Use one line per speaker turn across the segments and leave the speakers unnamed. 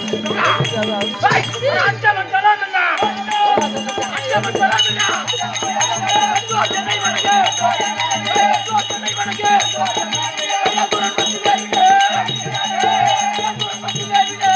அஞ்சவன் தலாமண்ணா அஞ்சவன் தலாமண்ணா சோதனை வணங்க சோதனை வணங்க எல்லாத்துடன் வந்து வேவிடு எல்லாத்துடன் வந்து வேவிடு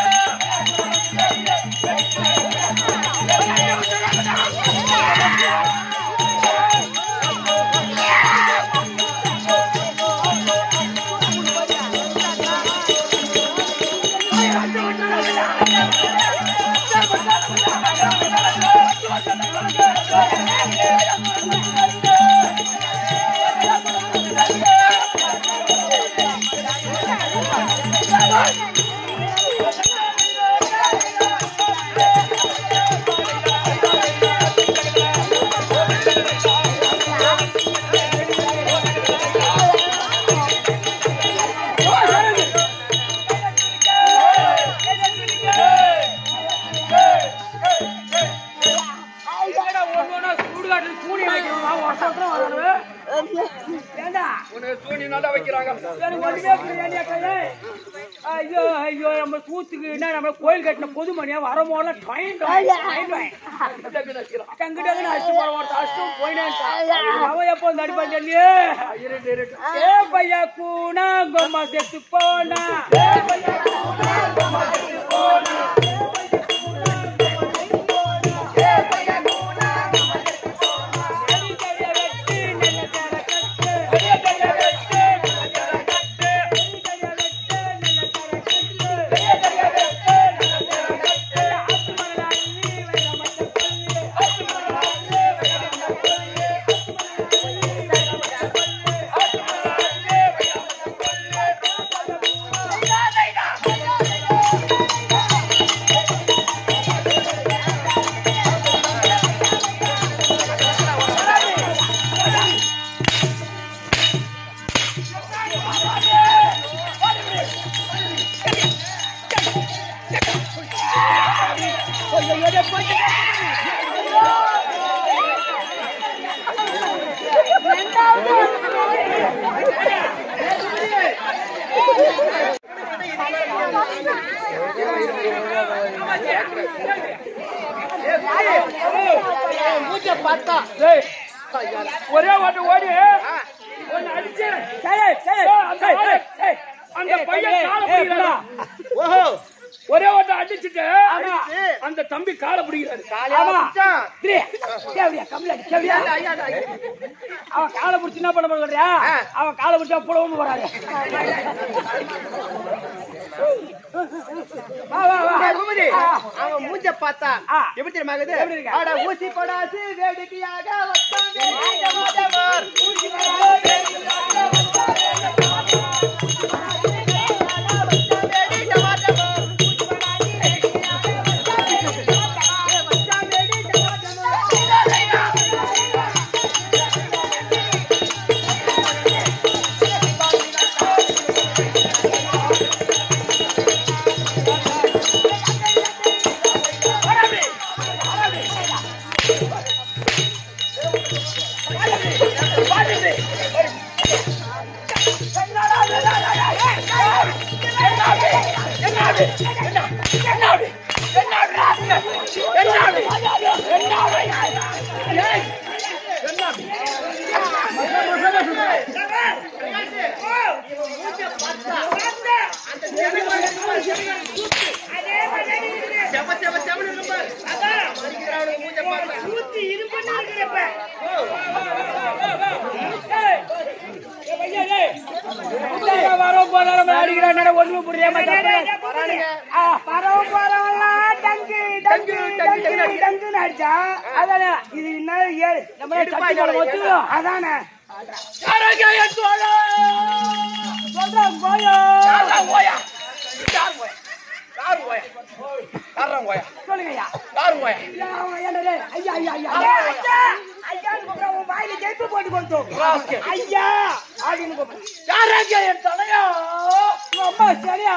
உனக்கு சூனி நல்லா வைக்கிறாங்க
ஐயோ ஐயோ நம்ம சூத்துக்கு என்ன நம்ம கோயில் கட்டின பொதுமணியா வரமோல டைம் டைம் கங்கிட்ட அடிச்சு போற ஒரு அஷ்டம் போயினான் அவன் எப்போ வந்து அடிப்பான் சொல்லியே ஏ பையா கூனா கொம்மா செத்து போனா ஏ பையா கூனா கொம்மா செத்து போனா மூச்சை பார்த்தா ஒரே ஓட்டு ஓடி ஒன்னு அடிச்சு அந்த பையன் அந்த பையன் காலை பிடிக்கிறான்
ஓஹோ
ஒரே ஓட்ட அடிச்சுட்டு அந்த தம்பி காலை பிடிக்கிறாரு கேவியா கம்மியாடி கேவியா அவன் காலை பிடிச்சு என்ன பண்ண போறியா அவன் காலை பிடிச்சா புலவும் போறாரு வா வா வா
குமரி அவன் மூஞ்ச பார்த்தா
ஆ.
எப்படி தெரியுமா இருக்குது?
எப்படி இருக்கு?
அட ஊசி படாசு வேடிக்கையாக வந்தான் வேடிக்கையானவர். செம, செம, செமன்னு இருக்கும் பாரு. அதான், மறிக்கிறானுங்க மூஞ்ச பார்த்தா.
வரோம் போறோம் அடிக்கிறான் ஒண்ணுமே புரியாம
வரானுங்க.
பரவ போறவன்லாம் டங்கு டங்கு டங்கு டங்குன்னு அடிச்சா அதானே இது என்ன ஏறு நம்ம
எடுப்பா,
சட்டி போட
இதோட
வச்சுக்கோ அதானே சொல்றேன் போயோ
யார்றான் கோயா?
சொல்லுங்க ஐயா
யாரு கோயா?
ஐயா, அவன் என்னது? ஐயா ஐயா ஐயா ஐயா ஐயா ஐயான்னு கூப்பிடுறா, உன் வாயில ஜெயிப்பு போட்டு கொண்டு
ராஸ்கல்.
ஐயா அப்படின்னு கூப்பிடு. யாராங்க என் தலையா உங்க அம்மா சரியா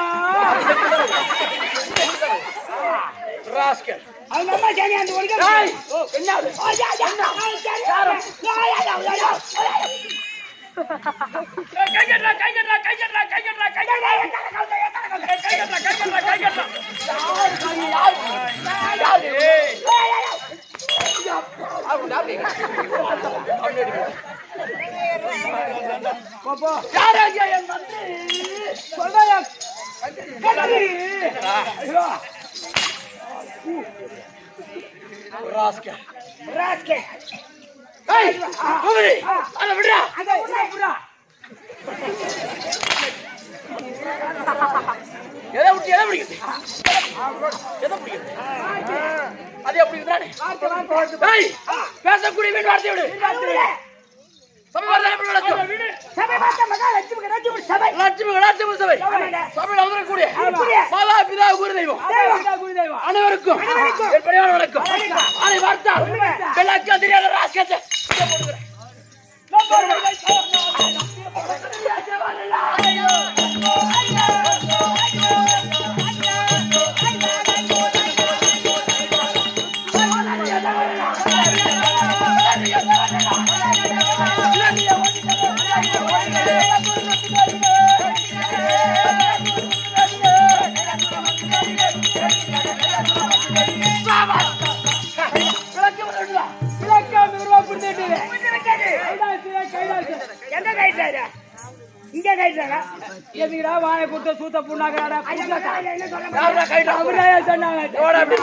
ராஸ்கல்.
அவங்க அம்மா சரியா அந்த ஒழுங்கா
ஏய்,
ஓ என்ன அது? ஓ, யா, யா, யா, சரியா? யா, யா, யா, யா, யா. கைகட்டா கைகட்டா கைகட்டா கைகட்டா கைகட்டா கைகட்டா கைகட்டா கைகட்டா கைகட்டா ஐயோ
ராஸ்கல்.
ராஸ்கே
ஏய், குமரி, அதை விடுடா.
அத விடுறா விடுறா
எதை விட்டு எதை பிடிக்குது? எதை பிடிக்குது? அது எப்படி இருக்குதானே? ஏய், பேசக்கூடிய வீண் வார்த்தை விடு. சபை வார்த்தை எப்படி நடக்கும்?
சபை பார்த்த மகா லட்சுமி லட்சுமி சபை
லட்சுமி லட்சுமி சபை.
ஆமாங்க.
சபையில் அமரக்கூடிய
ஆமா.
மாதா, பிதா, குரு தெய்வம்.
தெய்வம் குருதெய்வம்
அனைவருக்கும் என் பணிவான வணக்கம். அதை வார்த்தால் வெள்ளாக்கா தெரியாத ராஸ்கத்தை
இலக்கம் ரூபா கொடுத்துட்டு கைலாசு கைலாசு எங்க கைட்டாரு இங்க கைட்டாரா எதுக்குடா வாயை கொடுத்த சூத்த புண்ணாக்கடா
யாருடா கைட்டா?
அப்படியே சொன்னாங்க
ஓட அப்படி.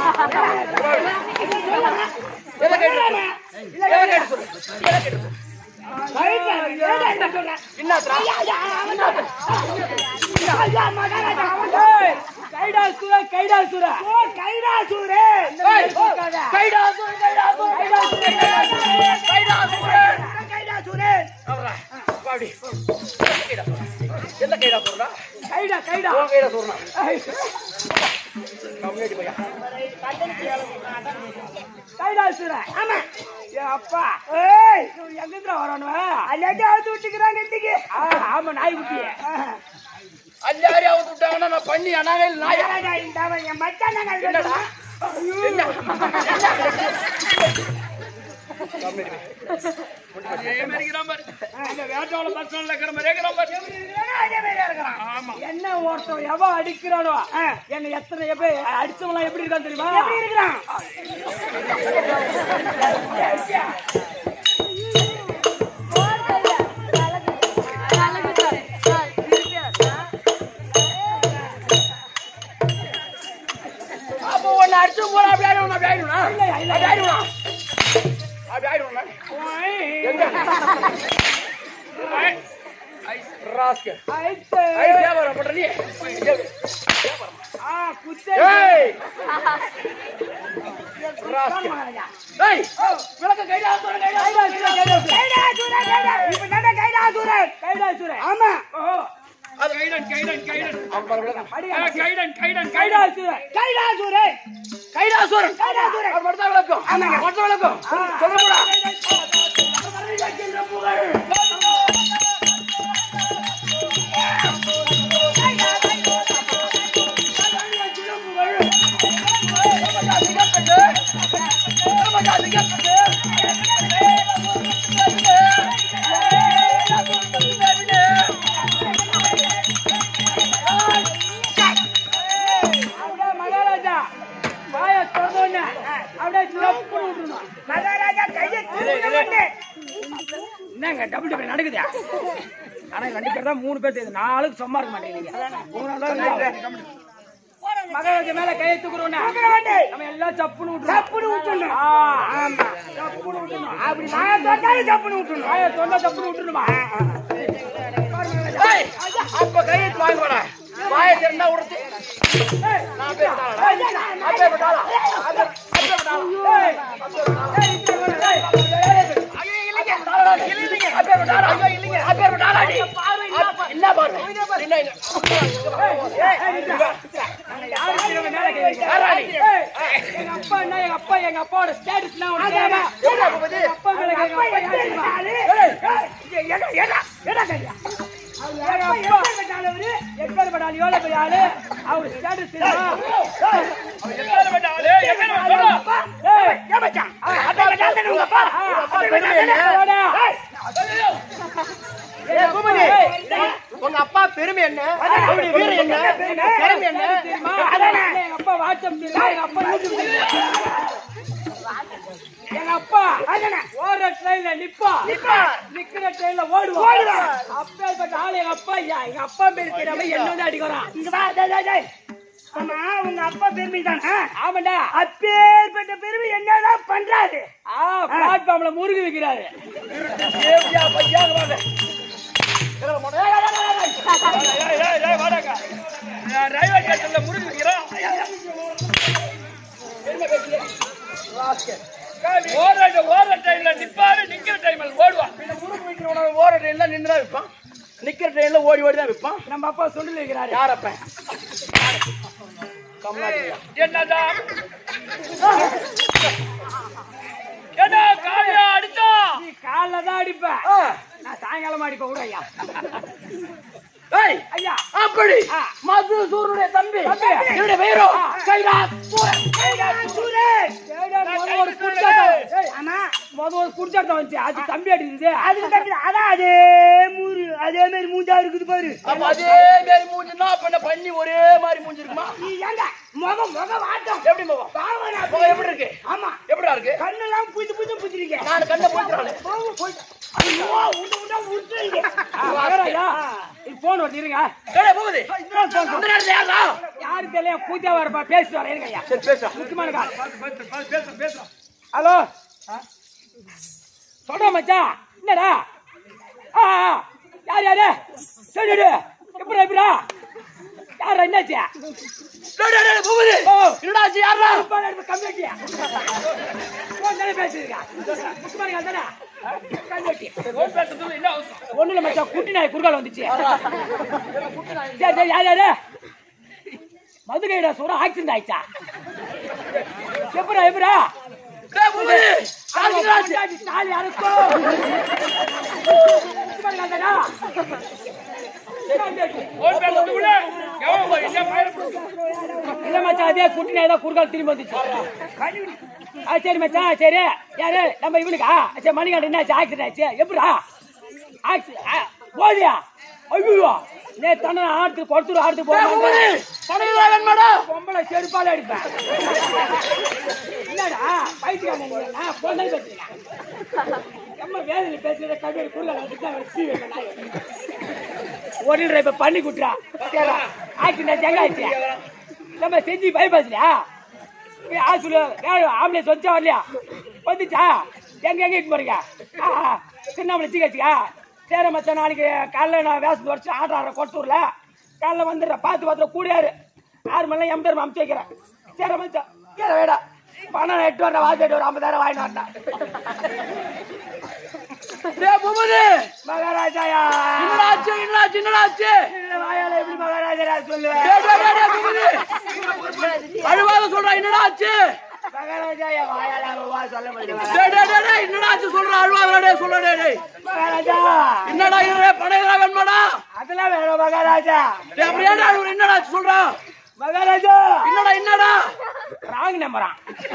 எதை கேட்டு? எதை கேட்டு சொல்லு? எதை கேட்டு சொல்லு? என்னாத்துடா?
ஏய், கைடாசுர கைடாசுர கைடாசுர
ஏய், கைடாசுரன், கைடாசுரன், கைடாசுரன்.
கைடாசுரன்
அவரா, வா அப்படி. எந்த கைடாசுரன்? எந்த கைடாசுரன்டா?
கைடா கைடா
உன் கைடாசுரனா?
ஏய்,
கம்யூனிட்டி பையா.
கைடாசுர ஆமா ஏ அப்பா ஏய் இவன் எங்கிருந்து வரணும் அல்லாட்டி அவுத்து விட்டுக்கிறாங்க இன்னைக்கு ஆமா நாய் குட்டி
அஞ்சாறு அவுத்து விட்டாங்கன்னா நான் பண்ணி அனாகையில் நாயா
என் மச்சான்
என்னடா? என்ன?
என்ன ஒருத்தன் எவன் அடிக்கிறானோ என்ன எத்தனை எப்ப அடிச்சவன் எப்படி இருக்கான் தெரியுமா எப்படி இருக்கிறான்
அப்போ உன்னை அடிச்சு போறா, அப்படி ஆயிடுவேனா, அப்படி ஆயிடுவேனா? அப்படி ஆயிடுவேனா? அப்படி ஆயிடுவேனா? எங்க? ராஸ்கல்.
ஐசு.
ஐ, வியாபாரம் பண்ற நீ?
ஆ, குச்சை.
ஏய்! ராஸ்கல். ஏய்! விளக்க கைடா, சொல்ல கைடா.
கைடாசுர, கைடாசுர. இப்ப தானே கைடாசுர. கைடாசுர. ஆமா. ஓஹோ.
அது கைடன், கைடன், கைடன். அவன் பாரு, விளக்கம்.
அடியா.
ஆ, கைடன், கைடன், கைடன்.
கைடாசுர. கைடாசுர.
கைடாசுரன்.
கைடாசுரன்.
அவன் மட்டும்தான் விளக்கம். மட்டும் விளக்கம். சொல்லக்கூடா.
அப்படியே மகாராஜா வாயை திறந்த உடனே அப்படியே சப்புன்னு விட்டுறணும். மகாராஜா கையை திரும்ப மாட்டேன். என்னங்க டபுள் டபுள் நடக்குது ஆனா ரெண்டு பேர் தான் மூணு பேர் தெரியுது நாளுக்கு சும்மா இருக்க மாட்டேங்கிறீங்க மூணாவது தான் மகாராஜா மேல கையை தூக்குறோம் நம்ம எல்லாம் சப்புன்னு விட்டுறோம் சப்புன்னு விட்டுறணும் ஆமா சப்புன்னு விட்டுறணும் அப்படி நான் தொட்டாலும் சப்புன்னு விட்டுறணும் வாயை தொண்டா சப்புன்னு விட்டுறணுமா
ஏய், அப்ப கையெழுத்து வாங்கி போடா வாயை திறந்தா உடுத்து நான் பேர் விட்டாளா? அப்பே விட்டாளா? அப்பே- அப்பே விட்டாளா? ஏய், ஐயோ, இல்லைங்க. இல்லைங்க. அப்பே விட்டாளா? ஐயோ, இல்லைங்க. அப்பே விட்டாளா நீ? அப்ப- என்ன பாரு? என்ன இங்க? யாரா நீ?
எங்க அப்பா என்ன எங்க அப்பா எங்க அப்பாவோட ஸ்டேட்டஸ் நான் உனக்கு தெரியுமா?
எங்க அப்பா பத்தி?
அப்பா மேல எங்க அப்பா யார் தெரியுமா?
ஏய், ஏடா, ஏடா, ஏடா கையா?
எங்க அப்பா எப்பேற்பட்ட ஆளு, எவ்வளவு பெரிய ஆளு? அவர் status தெரியுமா?
அவன் எப்பேற்பட்ட ஆளு? எப்பேற்பட்ட சொல்லு.
ஏய்,
ஏன் மச்சான்? அப்பா விட்டாள் தானே உங்க அப்பா? அப்பா பெருமை என்ன?
போடா.
ஏய், ஏய், பூபதி, உங்க அப்பா பெருமை என்ன அவருடைய வீரம் என்ன திறமை என்ன
தெரியுமா? எங்க அப்பா வாட்ஸ்அப் தெரியுமா? எங்க அப்பா யூடியூப் தெரியுமா? எங்க அப்பா ஓடுற ட்ரெயின்ல நிப்பா நிக்கிற ட்ரெயின்ல ஓடுவா அப்பேற்பட்ட ஆளு எங்க அப்பா ஐயா, எங்க அப்பா பேர் தெரியாம என்ன வந்து அடிக்கிறான் இங்க வா டேய், டேய், டேய்.
ஆமா உங்க அப்பா பெருமை தானே
ஆமாண்டா
அப்பேற்பட்ட பெருமை என்னதான் பண்றாரு
ஆ பிளாட்ஃபார்ம்ல முருகு வைக்கிறாரு
ஏய்யா, பையா, இங்க வாங்க. இறங்க மாட்டோம். ஏய், ஏய், ஏய், ஏய், ஏய், ஏய், ஏய், வாடாங்க. நான் ரயில்வே ஸ்டேஷன்ல முருகன் வைக்கிறோம். என்ன பேசுறீங்க? ராஸ்கல். ஓடுற ஓடுற ட்ரெயின்ல நிப்பாரு நிக்கிற ட்ரெயின்ல ஓடுவான் இந்த முருகன் வைக்கிறவன ஓடுற ட்ரெயின்ல நின்னுதான் விற்பான் நிக்கிற ட்ரெயின்ல ஓடி ஓடி தான் விற்பான்
நம்ம அப்பா சொல்லி வைக்கிறாரு
யார் அப்ப கமலாச்சியா என்னடா என்ன காலியா அடிச்சா
நீ காலைல தான் அடிப்ப
ஆ.
நான் சாயங்காலம் அடிப்ப கூட ஐயா
ஏய்
ஐயா
அப்படி
ஆ.
மது சூரனுடைய தம்பி
தம்பி.
என்னுடைய பெயரோ
ஆ.
கைலாஸ்
ஏடா, முத ஒரு குடிச்சாட்டம். ஏய், ஆனா, முத ஒரு குடிச்சாட்டம் வந்துச்சு. அது தம்பி அடிக்குது.
அதுக்கு தட்டு அதான் அதே மூறு அதே மாதிரி மூஞ்சா இருக்குது பாரு
அப்ப அதே மாதிரி மூஞ்சினா அப்ப என்ன பண்ணி ஒரே மாதிரி மூஞ்சி இருக்குமா
நீ ஏங்க முகம் முகம் வாட்டம்
எப்படி முகம் முகம் எப்படி இருக்கு
ஆமா
எப்படிடா இருக்கு
கண்ணெல்லாம் புது புது புதிரிங்க
நான் கண்ணை போய்க்கிறானே
ஐயோ உண்டு உண்டா உண்டுறீங்க
ஆ, மகாராஜா, இது phone வருது, இருங்க.
ஏய் போகுது இந்த நேரத்துல யாரா
யாருக்கு தெரியல, கூத்தியா வரப்பா, பேசிட்டு வரேன், இருங்க ஐயா.
சரி பேச
முக்கியமான கால். ஹலோ சொல்றா மச்சான் என்னடா ஆ ஆ. யார் யாரு சரி எப்படா எப்படா யாரா என்னாச்சு
டேய் டேய் டேய் போகுது
ஓ
என்னடா ஆச்சு யாரா
உட்கார்ந்து எடுத்து கம்பி வச்சியா? உன் தானே பேசிருக்கா? முக்கியமான கால் தானே? கம்பி வச்சி. ஒண்ணும் இல்ல மச்சான், குட்டி நாய் குறுக்கால வந்துச்சு சரி சரி யார் யாரு மதுரைடா சூட ஆக்சிடென்ட் ஆயிடுச்சா எப்படா எப்படா
டேய் போகுது ஆச்சு ஆச்சு
தாலி அறுக்கோ இல்ல மச்சான் அதே குட்டி நாய் தான் குறுக்கால் திரும்பி வந்துச்சு ஆ சரி மச்சான் சரி யாரு நம்ம இவனுக்கா சரி மணிகாண்டு என்னாச்சு ஆக்சிடென்ட் ஆச்சு எப்படா ஆக்சிடென்ட் போதியா ஐயோ நே தன்னை ஆடுத்து கொடுத்துரு ஆடுத்து
போகுது
போகுது
தனியாகன் மேடம்
பொம்பளை செருப்பால அடிப்பேன் என்னடா பைத்தியக்காரன் நீ? நான் பொண்ணை பேசுறேன் எம்ம வேதனை பேசுறத கவிதை குறுகால ஓடிடுற இப்ப பண்ணி குட்டுறா சரிடா ஆக்சிடென்ட் எங்க ஆச்சு நம்ம செஞ்சு பைபாஸ்லையா ஆஸ்பத்திரி வேற ஆம்புலன்ஸ் வந்துச்சா வரலையா வந்துச்சா எங்க எங்க இட்டு போறீங்க ஆ, ஆ, திருவண்ணாமலை சீக்கிரச்சிக்கா சரி மச்சான் நாளைக்கு காலைல நான் வேசத்து வச்சு ஆட்டோ ஆடுற கொட்டூர்ல காலைல வந்துடுறேன் பார்த்து பார்த்து கூடியாரு ஆறு மணி எம் பேர் அமுச்சு வைக்கிறேன் சரி மச்சான் கேட வேடா பணம் எட்டு வரேன் வாசி எட்டு ஒரு ஐம்பதாயிரம் வாங்கிட்டு வரேன்
டேய் போகுது
மகாராஜாயா
என்னடா ஆச்சு என்னடா ஆச்சு என்னடா ஆச்சு
இந்த வாயால எப்படி மகாராஜா சொல்லுவேன்
டேய் டேய் டேய், டேய் போகுது அழுவாத சொல்றா என்னடா ஆச்சு
மகாராஜாயா வாயால வா சொல்ல முடியும்
டேய் டேய் டேய் டேய் என்னடா ஆச்சு சொல்றா அழுவாத டேய் சொல்றா டேய் டேய்
மகாராஜா
என்னடா இது படையரா வேணுமாடா
அதெல்லாம் வேணும் மகாராஜா
டேய் அப்படி ஏன்டா அழுவுற என்னடா ஆச்சு சொல்றா
மகாராஜா
என்னடா என்னடா
ராங் நம்பரா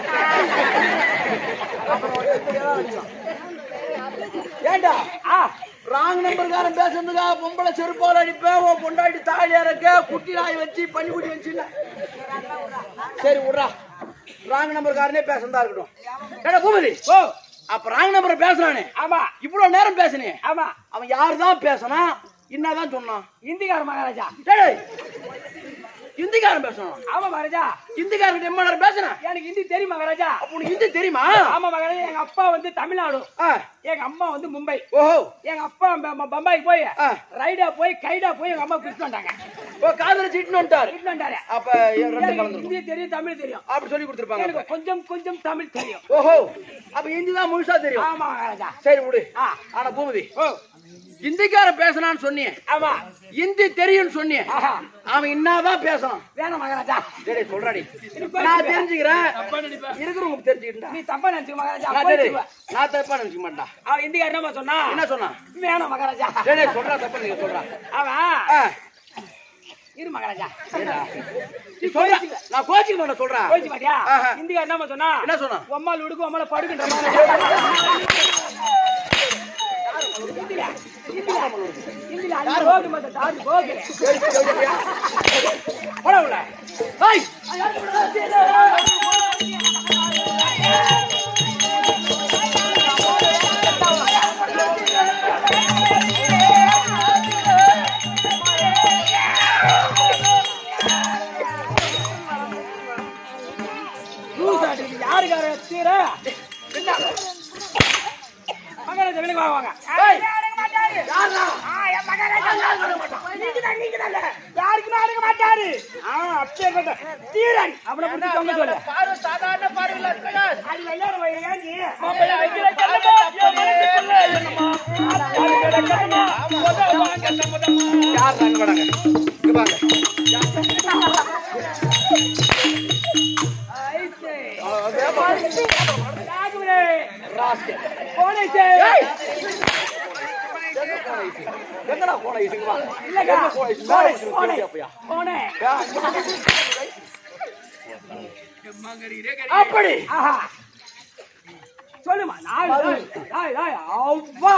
ஏண்டா
ஆ
ராங் நம்பர்காரன் பேசுறதுக்காக பொம்பளை செருப்பால் அடிப்பேன் உன் பொண்டாட்டி தாலி இறக்க குட்டி நாய் வச்சு பண்ணி குட்டி வச்சு சரி விட்றா ராங் நம்பர்காரனே பேசுறதா இருக்கட்டும் ஏடா பூபதி
ஓ
அப்ப ராங் நம்பர் பேசுறானே
ஆமா
இவ்வளவு நேரம் பேசுனே
ஆமா
அவன் யார் தான் பேசினான் என்னதான் சொன்னான்
இந்திக்கார மகாராஜா
டேய் ஹிந்திக்காரன் பேசணும்
ஆமா மகாராஜா
ஹிந்திக்காரன் எம்மா நேரம் பேசுனேன்
எனக்கு ஹிந்தி தெரியும் மகாராஜா
அப்ப உனக்கு ஹிந்தி தெரியுமா
ஆமா மகாராஜா எங்க அப்பா வந்து தமிழ்நாடு
ஆ,
எங்க அம்மா வந்து மும்பை
ஓஹோ
எங்க அப்பா ப- ப- பம்பாய்க்கு போய்
ஆ.
ரைடா போய் கைடா போய் எங்க அம்மா கூட்டிட்டு வந்தாங்க
ஓ காதல சீட்டுன்னு வந்துட்டாரு
கூட்டிட்டு வந்தாரு
அப்ப என் ரெண்டு
எனக்கு
கலந்துருக்கும்
ஹிந்தி தெரியும் தமிழ் தெரியும்
அப்படி சொல்லி கொடுத்துருப்பாங்க
எனக்கு கொஞ்சம் கொஞ்சம் தமிழ் தெரியும்
ஓஹோ அப்ப ஹிந்தி தான் முழுசா தெரியும்
ஆமா மகாராஜா
சரி விடு
ஆ.
ஆனா பூமதி
ஓ
ஹிந்திக்காரன் பேசினான்னு சொன்னியே
ஆமா
ஹிந்தி தெரியும்னு சொன்னியே
ஆஹா
அவன் என்னதான் பேசணும்
வேணும் மகாராஜா
சரி சொல்றாடி
எனக்கு
நான்
கோச்சுக்க.
தெரிஞ்சுக்கிறேன் இருக்கிறவங்க தெரிஞ்சுக்கிட்டா
நீ தப்பா நினைச்சுக்க மகாராஜா
நான் சரி,
கோச்சுக்குவ.
நான் தப்பா நினைச்சுக்க மாட்டா
அவன் இந்திக்கார என்னமா சொன்னா
என்ன சொன்னா
வேணும் மகாராஜா
சரி சொல்றா தப்பா நீங்க சொல்றா
அவன்
ஆ,
இரு மகாராஜா
சரிடா. நீ சொல்றா. நான் கோச்சிக்க மாட்டேன் சொல்றேன்
கோச்சு மாட்டியா
ஆஹா.
இந்திக்கார என்னமா சொன்னா
என்ன சொன்னா
உம்மால் உடுக்கு உம்மால படுக்கின்ற மாதிரி இந்தில இந்தில இந்தில அஞ்சு ரோடு மத்த தாண்டி போகிறேன் போட உள்ள
ஏய்,
யாருக்கார தீர மகனை வெளியே வாங்க வாங்க
ஏய்,
யாருடா? யாருக்குமே அடங்க மாட்டாரு ஆ, அப்பேற்பட்ட தீரன்
அவனை பிடிச்சி தொங்க சொல்லு
பாரு சாதாரண பார்வையில இருக்கா
அது விளையாட வையா நீ
மாப்பிள்ளை வைக்கிற கண்ணமா, என் மனசுக்குள்ள என்னம்மா? யாருக்கிற கண்ணமா, முத வாங்க சம்மதமா.
யார் நாங்க வராங்க இங்க பாருங்க
ராகுலே,
ராஸ்கல்.
போலீஸே.
ஏய்! எங்கடா போன இதுங்க வா
இல்லக்கா,
எங்க போன இது?
போனே,
மேல
போனே,
வச்சு அப்பயா
போனே.
அப்படி
ஆஹா. சொல்லுமா நாய், நாய், நாய், நாய், அவ்வா.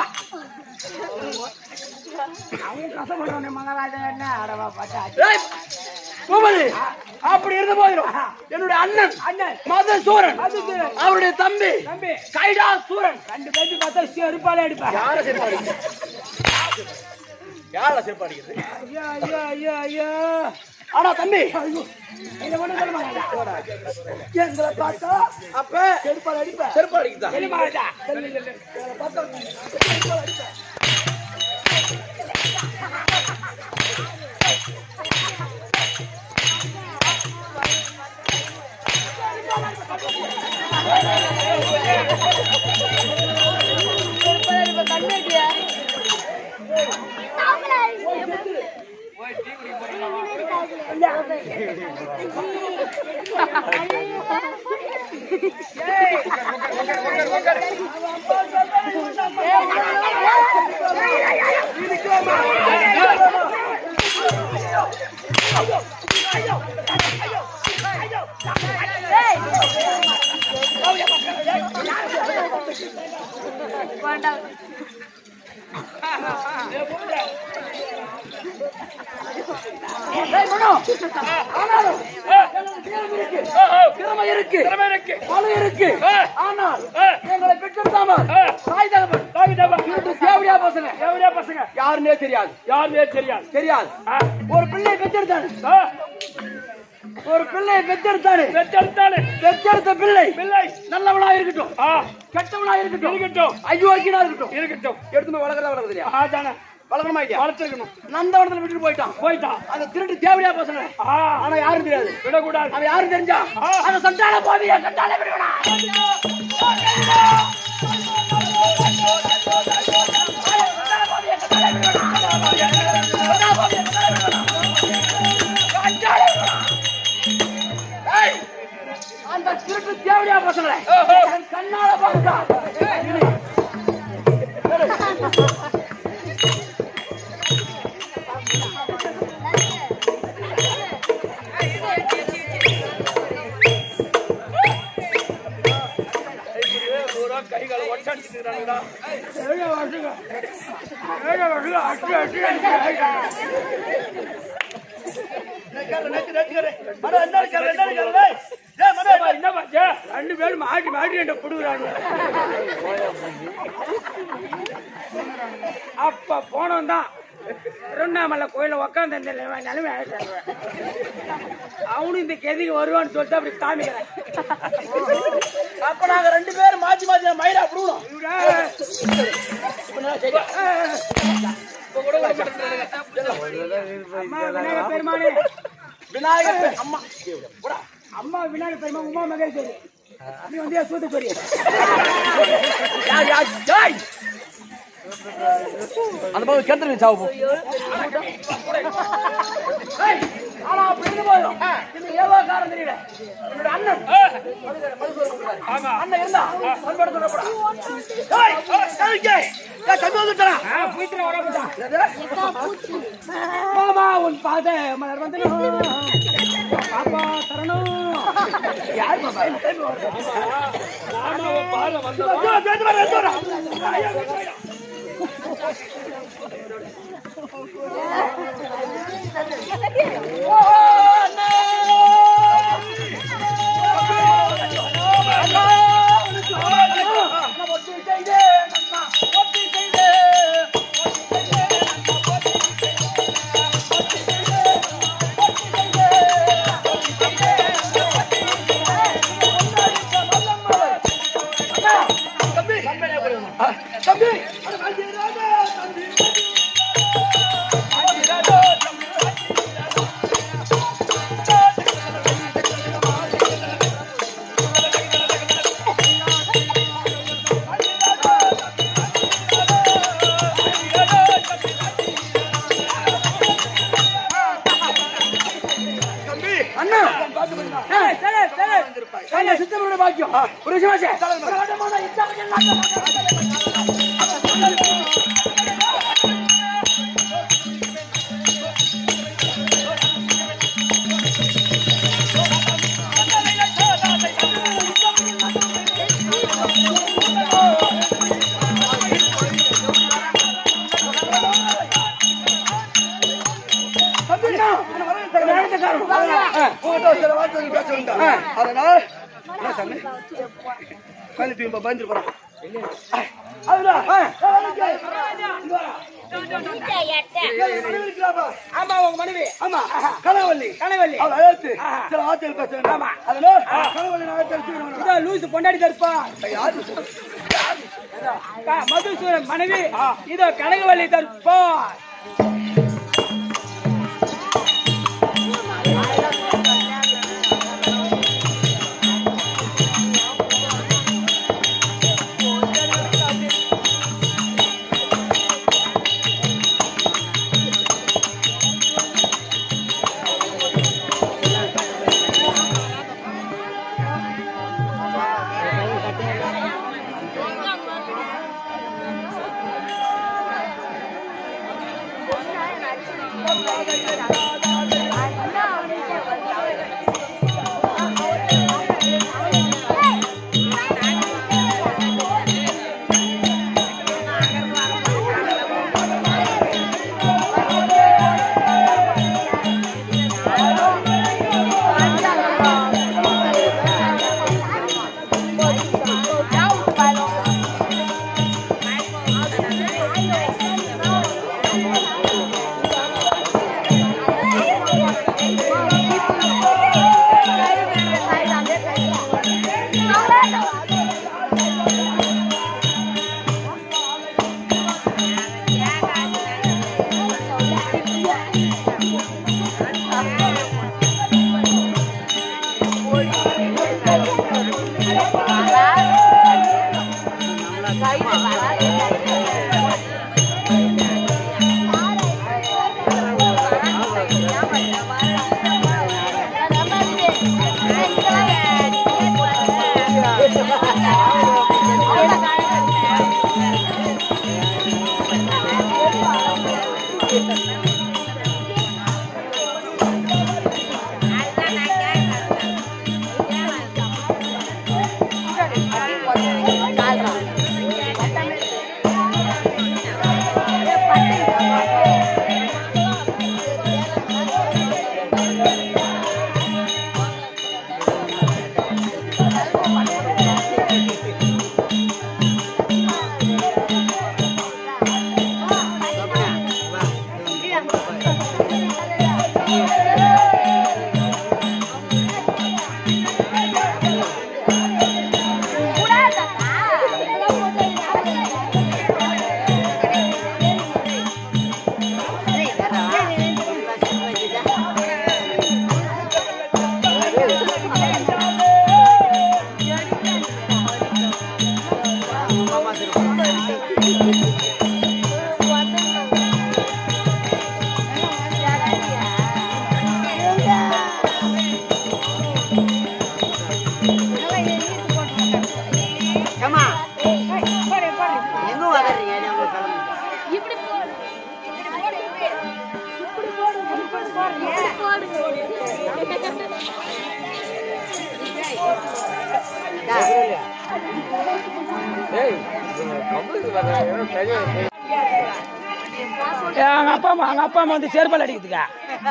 அவன் கஷ்டப்படுவானே மகாராஜா என்ன அடவா பார்த்தா
ஏய், பூபதி அப்படி இருந்த போதிலும் என்னுடைய அண்ணன்
அண்ணன்
மதசூரன்
மதுசூரன்.
அவருடைய தம்பி
தம்பி
கைடா சூரன்
ரெண்டு பேருக்கு பார்த்தா செருப்பாலே அடிப்பேன்
யார செருப்பாடிக்குது யார செருப்பாடிக்குது
ஐயோ ஐயோ ஐயோ ஐயோ
ஆனா தம்பி
ஐயோ இதை ஒண்ணும் சொல்ல மாட்டாங்க எங்களை பார்த்தா
அப்ப
செருப்பால் அடிப்பேன்
செருப்பாடிக்குதா
சொல்லு மகாராஜா சொல்லு, சொல்லு.
திறமை இருக்கு பலம் இருக்கு ஆனால் எங்களை பெற்றெடுத்தாமல் தாய் தகவல் தாய் தகவல் திருட்டு சேவடியா பசங்க
எவரே பசங்க
யாருன்னே தெரியாது
யாருமே தெரியாது
தெரியாது
ஆ,
ஒரு பிள்ளை பெற்றெடுத்தானு
ஆ,
ஒரு பிள்ளையை பெற்றெடுத்தானு
பெற்றெடுத்தானே
பெற்றெடுத்த பிள்ளை
பிள்ளை
நல்லவனா இருக்கட்டும்
ஆ
கெட்டவனா இருக்கட்டும்
இருக்கட்டும்
ஐயோக்கியனா இருக்கட்டும்
இருக்கட்டும்
எடுத்து போய் வளர்க்கறதா வளர்க்கறது இல்லையா
ஆதானே
வளர்க்கணுமா இல்லையா
வளர்த்துருக்கணும்
நந்தவனத்துல விட்டுட்டு போயிட்டான்
போயிட்டான்
அந்த திருட்டு தேவடியா பசங்க
ஆ
ஆனா யாரும் தெரியாது
விடக்கூடாது
அவன் யாரும் தெரிஞ்சா
ஆ.
அந்த சண்டால பாவியா கண்டால விடுவனா ஏய், அந்த திருட்டு தேவடியா பசங்களை என் கண்ணால பார்த்தா
கைகளை ஒட்டடிச்சுக்கிறானுடா ஏழு வருஷங்க ஏழு வருஷம் அட்டு அட்டு ரெண்டு பேரும் மாட்டி மாட்டி என்ன புடுகுறாங்க அப்ப போனோம் தான் திருவண்ணாமலை கோயில உக்காந்து இந்த நிலைமை நிலைமை ஆயிட்டாங்க அவனும் இந்த கெதிக்கு வருவான்னு சொல்லிட்டு அப்படி காமிக்கிறேன்
அப்ப நாங்க ரெண்டு பேரும் மாத்தி மாத்தி மயிரா விடுவோம்
அம்மா விநாயகர் பெருமானே
விநாயகர் பெ- அம்மா போடா.
அம்மா விநாயகர் பெருமான் உமா மகேஸ்வரி நீ வந்து சூத்துக்குரி
யார், யார்? டேய்! அந்த பக்கம் கிணத்துல சாவு போ ஏய், ஆனா அப்படி இருந்து போயிடும் இந்த ஏவாக்காரன் தெரியல என்னோட அண்ணன்
ஆமா
அண்ணன் இருந்தா பண்பாடு சொல்லப்படா ஏய், ஏய், ஏய், ஏய், தம்பி வந்துட்டா
புயத்துல வரப்பட்டா மாமா உன் பாத மலர் வந்து பாப்பா தரணும் யார் மாமா மாமாவை பாத வந்து
ஆ தங்க சித்தமனுடைய பாக்கியம் ஒரு விஷயமாச்சே பிரகடமான இச்சாமத்தில் அதனால என்ன சாமி உட்காந்துட்டு இப்ப பயந்துட்டு போறான் அதுதான்
ஆமா உங்க மனைவி
ஆமா கனவல்லி
கனவல்லி
அவள் அழைத்து சில வார்த்தைகள் பேச வேண்டும்
ஆமா.
அதனால கனவல்லி நான் தெரிஞ்சுக்கணும்
இதோ லூசு பொண்டாடி தருப்பா
யாரு
மதுசூரன் மனைவி இதோ கனகவல்லி தருப்பா
ஏம்மா, எங்க வளர்றீங்க? நீ அவங்க கிளம்புங்க.
எங்க அப்பா அம்மா எங்க அப்பா அம்மா வந்து செருப்பால் அடிக்கிறதுக்கா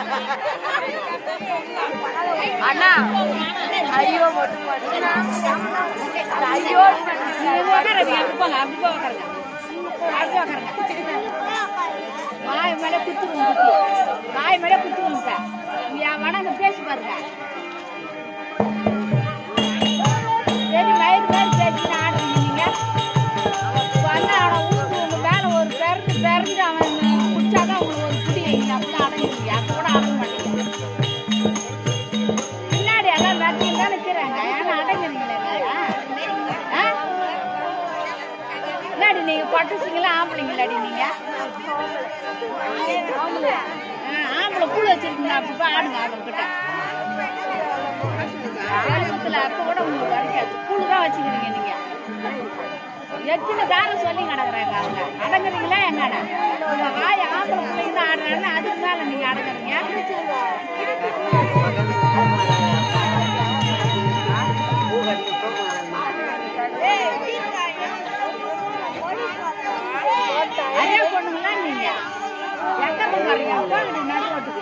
அண்ணா ஐயோ மட்டும் பண்ணுங்க. ஐயோ வாய் மேல குத்து குத்து வாய் மேல குத்து குத்து என் மனங்க பேசி பாருங்க சரி மயிறு மாதிரி பேசி ஆடுறீங்க பண்ண அவனை ஊந்து உங்க மேல ஒரு பெருந்து பெருந்து அவன் குடிச்சாதான் உங்களுக்கு ஒரு குடி வைங்க அப்படிலாம் அடங்குவீங்க அப்ப கூட அடங்க மாட்டீங்க பின்னாடி எல்லாம் வெட்டியும் தான் நிற்கிறாங்க ஏன்னா அடங்குறீங்களே ஆ? இல்லாடி நீங்க பட்டுச்சிங்களா ஆம்பளைங்களாடி நீங்க ஆ, ஆம்பளை பூ வச்சிருக்கீங்க அப்ப போய் ஆடுங்க அவங்க கிட்ட செல்வத்துல அப்ப கூட உங்களுக்கு கிடைக்காது ஸ்கூலு தான் வச்சுக்கிறீங்க நீங்க எத்தனை தாரம் சொல்லி கிடக்குறாங்க அவங்க அடங்குறீங்களா எங்கட உங்க ஆய் ஆம்பளை பிள்ளைங்க தான் ஆடுறாங்க அதுக்கு மேல நீங்க அடங்குறீங்க நிறைய பொண்ணுங்களா நீங்க எங்க போறீங்க போங்க நடு ரோட்டுக்கு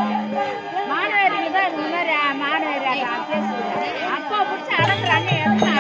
மாணவர்கள் தான் இந்த மாதிரி மாணவர் பேசுவாங்க அப்பா பிடிச்சி அடங்குறாங்க எதுக்கு